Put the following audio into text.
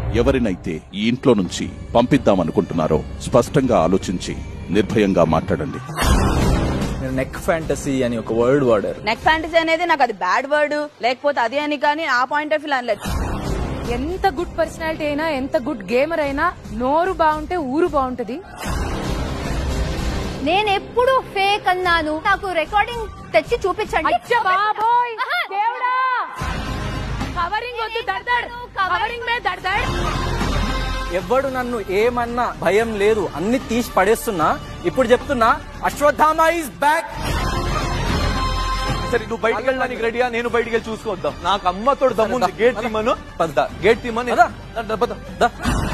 ఎవరినైతే ఈ ఇంట్లో నుంచి పంపిద్దామనుకుంటున్నారో స్పష్టంగా ఆలోచించి నిర్భయంగా మాట్లాడండి మీరు నెక్ ఫ్యాంటసీ అని ఒక వర్డ్ వాడారు నెక్ ఫ్యాంటసీ అనేది నాకు అది బ్యాడ్ వర్డ్ లేకపోతే అది అని కానీ ఆ పాయింట్ ఆఫ్ వ్యూ అనలేదు ఎంత గుడ్ పర్సనాలిటీ అయినా ఎంత గుడ్ గేమర్ అయినా నోరు బాగుంటే ఊరు బాగుంటది నేను ఎప్పుడు ఫేక్ అన్నాను నాకు రికార్డింగ్ తెచ్చి చూపించండి అచ్చ బాబోయ్ ఆహా. దేవుడా కవరింగ్ వద్దు దడదడ్ కవరింగ్ మే దడదడ్ ఎవడు నన్ను ఏమన్నా భయం లేదు అన్ని తీసి పడేస్తున్నా ఇప్పుడు చెప్తున్నా అశ్వత్థామ ఇస్ బ్యాక్ సరే నువ్వు బయటికి వెళ్ళడానికి రెడీయా నేను బయటికి వెళ్ళి చూసుకొద్దాం నాకు అమ్మతోడు దమ్ముంది గేట్ తీమను గేట్ తీమని పద. దా.